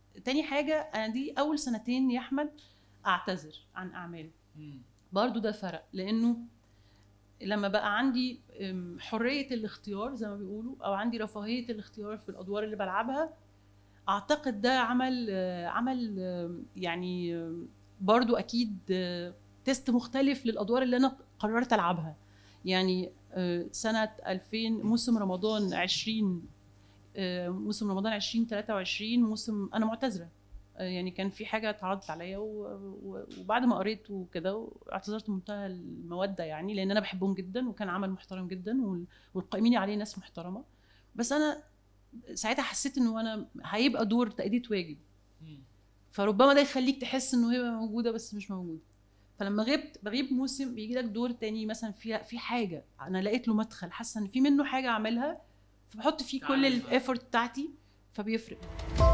تاني حاجه انا دي اول سنتين يا احمد اعتذر عن اعمالي مم. برضو ده فرق لانه لما بقى عندي أم، حريه الاختيار زي ما بيقولوا او عندي رفاهيه الاختيار في الادوار اللي بلعبها اعتقد ده عمل آه، عمل آه، يعني آه، برضو اكيد آه، تيست مختلف للادوار اللي انا قررت العبها يعني آه، سنه 2000 موسم رمضان 20 آه، موسم رمضان 2023 موسم انا معتذره آه، يعني كان في حاجه اتعرضت عليا و- و- وبعد ما قريت وكده اعتذرت بمنتهى الموده يعني لان انا بحبهم جدا وكان عمل محترم جدا وال- والقائمين عليه ناس محترمه بس انا ساعتها حسيت انه انا هيبقى دور تأدية واجب مم. فربما ده يخليك تحس انه هي موجوده بس مش موجوده فلما غبت بغيب موسم بيجي لك دور تاني مثلا في في حاجه انا لقيت له مدخل حاسه ان في منه حاجه اعملها فبحط فيه كل تعالى. الايفورت بتاعتي فبيفرق